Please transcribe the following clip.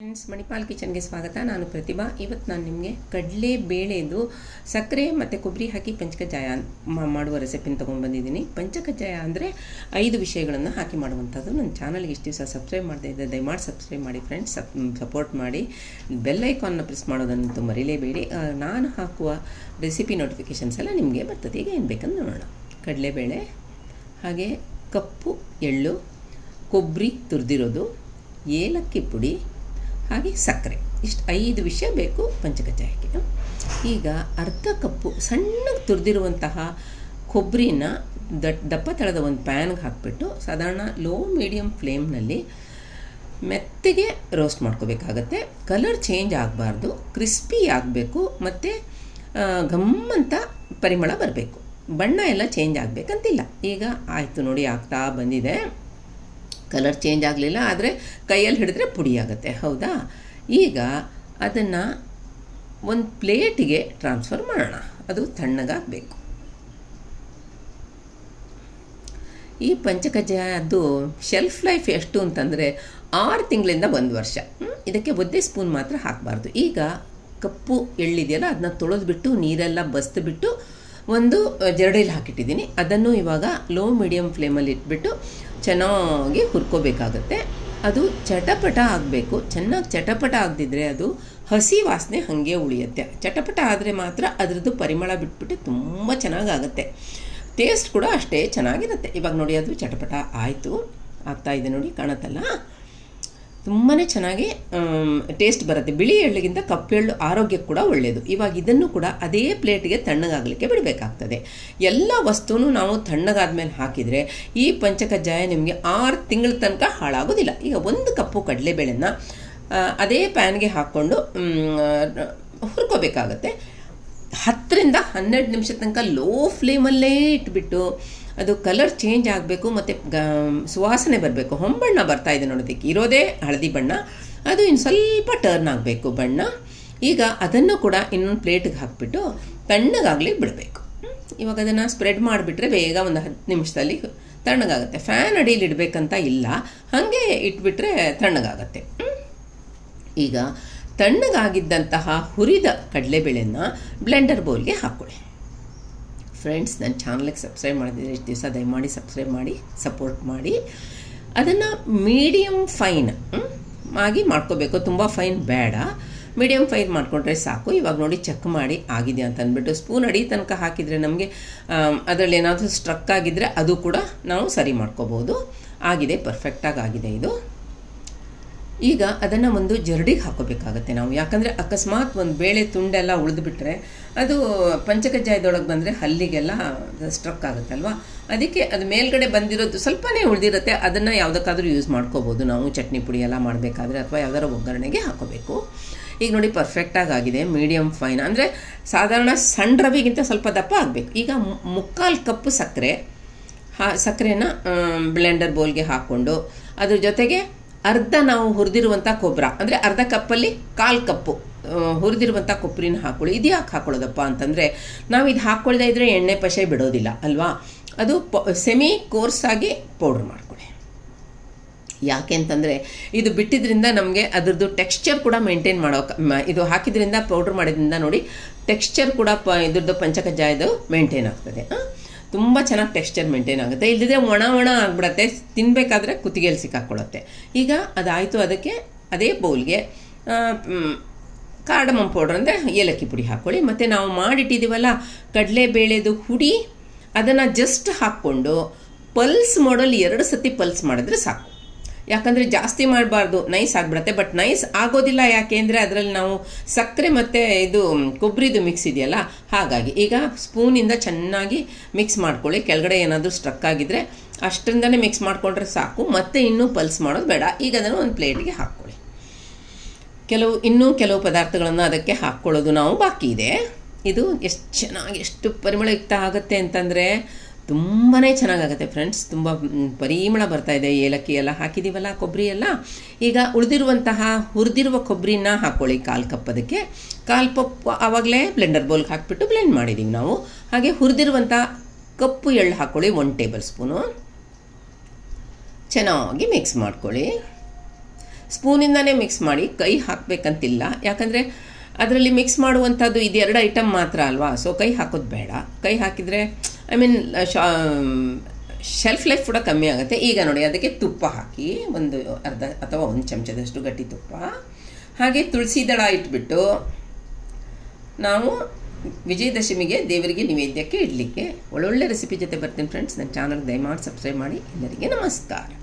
Friends Manipal ಕಿಚನ್ಗೆ ಸ್ವಾಗತ ನಾನು ಪ್ರತಿಭಾ ಇವತ್ತು ನಾನು ನಿಮಗೆ ಕಡಲೆ ಬೇಳೆದು ಸಕ್ಕರೆ ಮತ್ತು ಕೊಬ್ಬರಿ ಹಾಕಿ ಪಂಚಕಜ್ಜಾಯ ಮಾ- ಮಾಡುವ ರೆಸಿಪಿನ ತೊಗೊಂಡ್ಬಂದಿದ್ದೀನಿ ಪಂಚಕಜ್ಜಾಯ ಅಂದರೆ ಐದು ವಿಷಯಗಳನ್ನು ಹಾಕಿ ಮಾಡುವಂಥದ್ದು ನನ್ನ ಚಾನಲ್ಗೆ ಇಷ್ಟು ದಿವಸ ಸಬ್ಸ್ಕ್ರೈಬ್ ಮಾಡದೇ ಇದ್ದರೆ ದಯಮಾಡಿ ಸಬ್ಸ್ಕ್ರೈಬ್ ಮಾಡಿ ಫ್ರೆಂಡ್ಸ್ ಸಪೋರ್ಟ್ ಮಾಡಿ ಬೆಲ್ ಐಕಾನ್ನ ಪ್ರೆಸ್ ಮಾಡೋದನ್ನಂತೂ ಮರೀಲೇಬೇಡಿ ಆ, ನಾನು ಹಾಕುವ ರೆಸಿಪಿ ನೋಟಿಫಿಕೇಷನ್ಸ್ ಎಲ್ಲ ನಿಮಗೆ ಬರ್ತದೆ ಈಗ ಏನು ಬೇಕಂತ ನೋಡೋಣ ಕಡಲೆಬೇಳೆ ಹಾಗೆ ಕಪ್ಪು ಎಳ್ಳು ಕೊಬ್ಬರಿ ತುರಿದಿರೋದು ಏಲಕ್ಕಿ ಪುಡಿ ಹಾಗೆ ಸಕ್ಕರೆ ಇಷ್ಟು ಐದು ವಿಷಯ ಬೇಕು ಪಂಚಕಜ್ಜಾಯಕ್ಕೆ ಈಗ ಅರ್ಧ ಕಪ್ಪು ಸಣ್ಣಗೆ ತುರಿದಿರುವಂತಹ ಕೊಬ್ಬರಿನ ದಟ್ ದಪ್ಪ ತಳದ ಒಂದು ಪ್ಯಾನ್ಗೆ ಹಾಕಿಬಿಟ್ಟು ಸಾಧಾರಣ ಲೋ ಮೀಡಿಯಮ್ ಫ್ಲೇಮ್ನಲ್ಲಿ ಮೆತ್ತಗೆ ರೋಸ್ಟ್ ಮಾಡ್ಕೋಬೇಕಾಗತ್ತೆ ಕಲರ್ ಚೇಂಜ್ ಆಗಬಾರ್ದು ಕ್ರಿಸ್ಪಿ ಆಗಬೇಕು ಮತ್ತು ಘಮ್ಮಂತ ಪರಿಮಳ ಬರಬೇಕು ಬಣ್ಣ ಎಲ್ಲ ಚೇಂಜ್ ಆಗಬೇಕಂತಿಲ್ಲ ಈಗ ಆಯಿತು ನೋಡಿ ಆಗ್ತಾ ಬಂದಿದೆ ಕಲರ್ ಚೇಂಜ್ ಆಗಲಿಲ್ಲ ಆದರೆ ಕೈಯಲ್ಲಿ ಹಿಡಿದ್ರೆ ಪುಡಿ ಆಗುತ್ತೆ ಹೌದಾ ಈಗ ಅದನ್ನು ಒಂದು ಪ್ಲೇಟಿಗೆ ಟ್ರಾನ್ಸ್ಫರ್ ಮಾಡೋಣ ಅದು ತಣ್ಣಗಾಗಬೇಕು ಈ ಪಂಚಕಜ್ಜಾಯದ್ದು ಶೆಲ್ಫ್ ಲೈಫ್ ಎಷ್ಟು ಅಂತಂದರೆ ಆರು ತಿಂಗಳಿಂದ ಒಂದು ವರ್ಷ ಹ್ಮ್? ಇದಕ್ಕೆ ಒದ್ದೆ ಸ್ಪೂನ್ ಮಾತ್ರ ಹಾಕಬಾರ್ದು ಈಗ ಕಪ್ಪು ಎಳ್ಳಿದೆಯಲ್ಲ ಅದನ್ನ ತೊಳೆದ್ಬಿಟ್ಟು ನೀರೆಲ್ಲ ಬಸ್ದುಬಿಟ್ಟು ಒಂದು ಜರಡಿಲಿ ಹಾಕಿಟ್ಟಿದ್ದೀನಿ ಅದನ್ನು ಇವಾಗ ಲೋ ಮೀಡಿಯಮ್ ಫ್ಲೇಮಲ್ಲಿ ಇಟ್ಬಿಟ್ಟು ಚೆನ್ನಾಗಿ ಹುರ್ಕೋಬೇಕಾಗತ್ತೆ ಅದು ಚಟಪಟ ಆಗಬೇಕು ಚೆನ್ನಾಗಿ ಚಟಪಟ ಆಗದಿದ್ರೆ ಅದು ಹಸಿ ವಾಸನೆ ಹಾಗೆ ಉಳಿಯುತ್ತೆ ಚಟಪಟ ಆದರೆ ಮಾತ್ರ ಅದರದ್ದು ಪರಿಮಳ ಬಿಟ್ಬಿಟ್ಟು ತುಂಬ ಚೆನ್ನಾಗಾಗುತ್ತೆ ಟೇಸ್ಟ್ ಕೂಡ ಅಷ್ಟೇ ಚೆನ್ನಾಗಿರುತ್ತೆ ಇವಾಗ ನೋಡಿ ಅದು ಚಟಪಟ ಆಯಿತು ಆಗ್ತಾ ಇದೆ ನೋಡಿ ಕಾಣತ್ತಲ್ಲ ತುಂಬಾ ಚೆನ್ನಾಗಿ ಟೇಸ್ಟ್ ಬರುತ್ತೆ ಬಿಳಿ ಎಳ್ಳಿಗಿಂತ ಕಪ್ಪೆಳ್ಳು ಆರೋಗ್ಯಕ್ಕೆ ಕೂಡ ಒಳ್ಳೆಯದು ಇವಾಗ ಇದನ್ನು ಕೂಡ ಅದೇ ಪ್ಲೇಟ್ಗೆ ತಣ್ಣಗಾಗಲಿಕ್ಕೆ ಬಿಡಬೇಕಾಗ್ತದೆ ಎಲ್ಲ ವಸ್ತುನೂ ನಾವು ತಣ್ಣಗಾದ್ಮೇಲೆ ಹಾಕಿದರೆ ಈ ಪಂಚಕಜ್ಜಾಯ ನಿಮಗೆ ಆರು ತಿಂಗಳ ತನಕ ಹಾಳಾಗೋದಿಲ್ಲ ಈಗ ಒಂದು ಕಪ್ಪು ಕಡಲೆಬೇಳೆನ ಆ, ಅದೇ ಪ್ಯಾನ್ಗೆ ಹಾಕ್ಕೊಂಡು ಮ್, ಹುರ್ಕೋಬೇಕಾಗತ್ತೆ ಹತ್ತರಿಂದ ಹನ್ನೆರಡು ನಿಮಿಷ ತನಕ ಲೋ ಫ್ಲೇಮಲ್ಲೇ ಇಟ್ಬಿಟ್ಟು ಅದು ಕಲರ್ ಚೇಂಜ್ ಆಗಬೇಕು ಮತ್ತು ಗ ಸುವಾಸನೆ ಬರಬೇಕು ಹೊಂಬಣ್ಣ ಬರ್ತಾ ಇದೆ ನೋಡೋದಕ್ಕೆ ಇರೋದೇ ಹಳದಿ ಬಣ್ಣ ಅದು ಇನ್ನು ಸ್ವಲ್ಪ ಟರ್ನ್ ಆಗಬೇಕು ಬಣ್ಣ ಈಗ ಅದನ್ನು ಕೂಡ ಇನ್ನೊಂದು ಪ್ಲೇಟಿಗೆ ಹಾಕ್ಬಿಟ್ಟು ತಣ್ಣಗಾಗಲಿ ಬಿಡಬೇಕು ಇವಾಗ ಅದನ್ನು ಸ್ಪ್ರೆಡ್ ಮಾಡಿಬಿಟ್ರೆ ಬೇಗ ಒಂದು ಹತ್ತು ನಿಮಿಷದಲ್ಲಿ ತಣ್ಣಗಾಗುತ್ತೆ ಫ್ಯಾನ್ ಅಡಿಯಲ್ಲಿ ಇಡಬೇಕಂತ ಇಲ್ಲ ಹಾಗೆ ಇಟ್ಬಿಟ್ರೆ ತಣ್ಣಗಾಗತ್ತೆ ಹ್ಮ್? ಈಗ ತಣ್ಣಗಾಗಿದ್ದಂತಹ ಹುರಿದ ಕಡಲೆಬೇಳೆನ ಬ್ಲೆಂಡರ್ ಬೌಲ್ಗೆ ಹಾಕ್ಕೊಳ್ಳಿ ಫ್ರೆಂಡ್ಸ್ ನನ್ನ ಚಾನಲ್ಗೆ ಸಬ್ಸ್ಕ್ರೈಬ್ ಮಾಡಿದ್ರೆ ಇಷ್ಟು ದಿವಸ ದಯಮಾಡಿ ಸಬ್ಸ್ಕ್ರೈಬ್ ಮಾಡಿ ಸಪೋರ್ಟ್ ಮಾಡಿ ಅದನ್ನು ಮೀಡಿಯಮ್ ಫೈನ್ ಆಗಿ ಮಾಡ್ಕೋಬೇಕು ತುಂಬ ಫೈನ್ ಬೇಡ ಮೀಡಿಯಮ್ ಫೈನ್ ಮಾಡಿಕೊಂಡ್ರೆ ಸಾಕು ಇವಾಗ ನೋಡಿ ಚೆಕ್ ಮಾಡಿ ಆಗಿದೆ ಅಂತ ಅಂದ್ಬಿಟ್ಟು ಸ್ಪೂನ್ ಅಡಿ ತನಕ ಹಾಕಿದರೆ ನಮಗೆ ಅದರಲ್ಲಿ ಏನಾದರೂ ಸ್ಟ್ರಕ್ ಆಗಿದ್ದರೆ ಅದು ಕೂಡ ನಾವು ಸರಿ ಮಾಡ್ಕೋಬೋದು ಆಗಿದೆ ಪರ್ಫೆಕ್ಟಾಗಿ ಆಗಿದೆ ಇದು ಈಗ ಅದನ್ನು ಒಂದು ಜರಡಿಗೆ ಹಾಕೋಬೇಕಾಗತ್ತೆ ನಾವು ಯಾಕಂದರೆ ಅಕಸ್ಮಾತ್ ಒಂದು ಬೇಳೆ ತುಂಡೆಲ್ಲ ಉಳಿದುಬಿಟ್ರೆ ಅದು ಪಂಚಕಜ್ಜಾಯದೊಳಗೆ ಬಂದರೆ ಹಲ್ಲಿಗೆಲ್ಲ ಸ್ಟ್ರಕ್ ಆಗುತ್ತಲ್ವಾ ಅದಕ್ಕೆ ಅದು ಮೇಲ್ಗಡೆ ಬಂದಿರೋದು ಸ್ವಲ್ಪನೇ ಉಳಿದಿರುತ್ತೆ ಅದನ್ನು ಯಾವುದಕ್ಕಾದ್ರೂ ಯೂಸ್ ಮಾಡ್ಕೋಬೋದು ನಾವು ಚಟ್ನಿ ಪುಡಿ ಎಲ್ಲ ಮಾಡಬೇಕಾದ್ರೆ ಅಥವಾ ಯಾವ್ದಾರ ಒಗ್ಗರಣೆಗೆ ಹಾಕೋಬೇಕು ಈಗ ನೋಡಿ ಪರ್ಫೆಕ್ಟಾಗಿ ಆಗಿದೆ ಮೀಡಿಯಮ್ ಫೈನ್ ಅಂದರೆ ಸಾಧಾರಣ ಸಣ್ಣ ರವಿಗಿಂತ ಸ್ವಲ್ಪ ದಪ್ಪ ಆಗಬೇಕು ಈಗ ಮು- ಮುಕ್ಕಾಲು ಕಪ್ಪು ಸಕ್ಕರೆ ಹಾ ಸಕ್ಕರೆನ ಬ್ಲೆಂಡರ್ ಬೌಲ್ಗೆ ಹಾಕ್ಕೊಂಡು ಅದ್ರ ಜೊತೆಗೆ ಅರ್ಧ ನಾವು ಹುರಿದಿರುವಂಥ ಕೊಬ್ಬರ ಅಂದರೆ ಅರ್ಧ ಕಪ್ಪಲ್ಲಿ ಕಾಲು ಕಪ್ಪು ಆ, ಹುರಿದಿರುವಂಥ ಕೊಬ್ಬರಿನ ಹಾಕೊಳ್ಳಿ ಇದು ಯಾಕೆ ಹಾಕೊಳ್ಳೋದಪ್ಪ ಅಂತಂದರೆ ನಾವು ಇದು ಹಾಕ್ಕೊಳ್ದೇ ಇದ್ರೆ ಎಣ್ಣೆ ಪಶೆ ಬಿಡೋದಿಲ್ಲ ಅಲ್ವಾ ಅದು ಸೆಮಿ ಕೋರ್ಸಾಗಿ ಪೌಡ್ರ್ ಮಾಡ್ಕೊಳ್ಳಿ ಯಾಕೆ ಅಂತಂದರೆ ಇದು ಬಿಟ್ಟಿದ್ರಿಂದ ನಮಗೆ ಅದ್ರದ್ದು ಟೆಕ್ಸ್ಚರ್ ಕೂಡ ಮೇಂಟೈನ್ ಮಾಡೋ ಇದು ಹಾಕಿದ್ರಿಂದ ಪೌಡ್ರ್ ಮಾಡಿದ್ರಿಂದ ನೋಡಿ ಟೆಕ್ಸ್ಚರ್ ಕೂಡ ಪ ಇದ್ರದ್ದು ಪಂಚಕಜ್ಜಾಯದು ಮೇಂಟೈನ್ ಆಗ್ತದೆ ತುಂಬ ಚೆನ್ನಾಗಿ ಟೆಕ್ಸ್ಚರ್ ಮೇಂಟೈನ್ ಆಗುತ್ತೆ ಇಲ್ಲದಿದ್ರೆ ಒಣ ಒಣ ಆಗಿಬಿಡತ್ತೆ ತಿನ್ನಬೇಕಾದ್ರೆ ಕುತ್ತಿಗೆಯಲ್ಲಿ ಸಿಕ್ಕಾಕೊಳ್ಳುತ್ತೆ ಈಗ ಅದಾಯಿತು ಅದಕ್ಕೆ ಅದೇ ಬೌಲ್ಗೆ ಕಾರ್ಡಮಮ್ ಪೌಡ್ರ್ ಅಂದರೆ ಏಲಕ್ಕಿ ಪುಡಿ ಹಾಕ್ಕೊಳ್ಳಿ ಮತ್ತು ನಾವು ಮಾಡಿಟ್ಟಿದ್ದೀವಲ್ಲ ಕಡಲೆಬೇಳೆದು ಹುಡಿ ಅದನ್ನು ಜಸ್ಟ್ ಹಾಕ್ಕೊಂಡು ಪಲ್ಸ್ ಮಾಡಲ್ ಎರಡು ಸತಿ ಪಲ್ಸ್ ಮಾಡಿದ್ರೆ ಸಾಕು ಯಾಕಂದರೆ ಜಾಸ್ತಿ ಮಾಡಬಾರ್ದು ನೈಸ್ ಆಗಿಬಿಡುತ್ತೆ ಬಟ್ ನೈಸ್ ಆಗೋದಿಲ್ಲ ಯಾಕೆ ಅಂದರೆ ಅದರಲ್ಲಿ ನಾವು ಸಕ್ಕರೆ ಮತ್ತು ಇದು ಕೊಬ್ಬರಿದು ಮಿಕ್ಸ್ ಇದೆಯಲ್ಲ ಹಾಗಾಗಿ ಈಗ ಸ್ಪೂನಿಂದ ಚೆನ್ನಾಗಿ ಮಿಕ್ಸ್ ಮಾಡ್ಕೊಳ್ಳಿ ಕೆಳಗಡೆ ಏನಾದರೂ ಸ್ಟ್ರಕ್ ಆಗಿದ್ರೆ ಅಷ್ಟರಿಂದನೇ ಮಿಕ್ಸ್ ಮಾಡಿಕೊಂಡ್ರೆ ಸಾಕು ಮತ್ತೆ ಇನ್ನೂ ಪಲ್ಸ್ ಮಾಡೋದು ಬೇಡ ಈಗ ಅದನ್ನು ಒಂದು ಪ್ಲೇಟ್ಗೆ ಹಾಕ್ಕೊಳ್ಳಿ ಕೆಲವು ಇನ್ನೂ ಕೆಲವು ಪದಾರ್ಥಗಳನ್ನು ಅದಕ್ಕೆ ಹಾಕ್ಕೊಳ್ಳೋದು ನಾವು ಬಾಕಿ ಇದೆ ಇದು ಎಷ್ಟು ಚೆನ್ನಾಗಿ ಎಷ್ಟು ಪರಿಮಳಯುಕ್ತ ಆಗುತ್ತೆ ಅಂತಂದರೆ ತುಂಬಾ ಚೆನ್ನಾಗಾಗುತ್ತೆ ಫ್ರೆಂಡ್ಸ್ ತುಂಬ ಮ್, ಪರಿಮಳ ಬರ್ತಾ ಇದೆ ಏಲಕ್ಕಿ ಎಲ್ಲ ಹಾಕಿದ್ದೀವಲ್ಲ ಕೊಬ್ಬರಿ ಎಲ್ಲ ಈಗ ಉಳಿದಿರುವಂತಹ ಹುರಿದಿರುವ ಕೊಬ್ಬರಿನ ಹಾಕ್ಕೊಳ್ಳಿ ಕಾಲು ಕಪ್ ಅದಕ್ಕೆ ಕಾಲು ಕಪ್ ಆವಾಗಲೇ ಬ್ಲೆಂಡರ್ ಬೌಲ್ಗೆ ಹಾಕ್ಬಿಟ್ಟು ಬ್ಲೆಂಡ್ ಮಾಡಿದ್ದೀವಿ ನಾವು ಹಾಗೆ ಹುರಿದಿರುವಂಥ ಕಪ್ಪು ಎಳ್ಳು ಹಾಕ್ಕೊಳ್ಳಿ ಒನ್ ಟೇಬಲ್ ಸ್ಪೂನು ಚೆನ್ನಾಗಿ ಮಿಕ್ಸ್ ಮಾಡ್ಕೊಳ್ಳಿ ಸ್ಪೂನಿಂದನೇ ಮಿಕ್ಸ್ ಮಾಡಿ ಕೈ ಹಾಕಬೇಕಂತಿಲ್ಲ ಯಾಕಂದರೆ ಅದರಲ್ಲಿ ಮಿಕ್ಸ್ ಮಾಡುವಂಥದ್ದು ಇದು ಎರಡು ಐಟಮ್ ಮಾತ್ರ ಅಲ್ವಾ ಸೊ ಕೈ ಹಾಕೋದು ಬೇಡ ಕೈ ಹಾಕಿದರೆ ಐ ಮೀನ್ ಶೆಲ್ಫ್ ಲೈಫ್ ಕೂಡ ಕಮ್ಮಿ ಆಗುತ್ತೆ ಈಗ ನೋಡಿ ಅದಕ್ಕೆ ತುಪ್ಪ ಹಾಕಿ ಒಂದು ಅರ್ಧ ಅಥವಾ ಒಂದು ಚಮಚದಷ್ಟು ಗಟ್ಟಿ ತುಪ್ಪ ಹಾಗೆ ತುಳಸಿ ದಳ ಇಟ್ಬಿಟ್ಟು ನಾವು ವಿಜಯದಶಮಿಗೆ ದೇವರಿಗೆ ನಿವೇದ್ಯಕ್ಕೆ ಇಡಲಿಕ್ಕೆ ಒಳ್ಳೊಳ್ಳೆ ರೆಸಿಪಿ ಜೊತೆ ಬರ್ತೀನಿ ಫ್ರೆಂಡ್ಸ್ ನನ್ನ ಚಾನಲ್ ದಯಮಾಡಿ ಸಬ್ಸ್ಕ್ರೈಬ್ ಮಾಡಿ ಎಲ್ಲರಿಗೆ ನಮಸ್ಕಾರ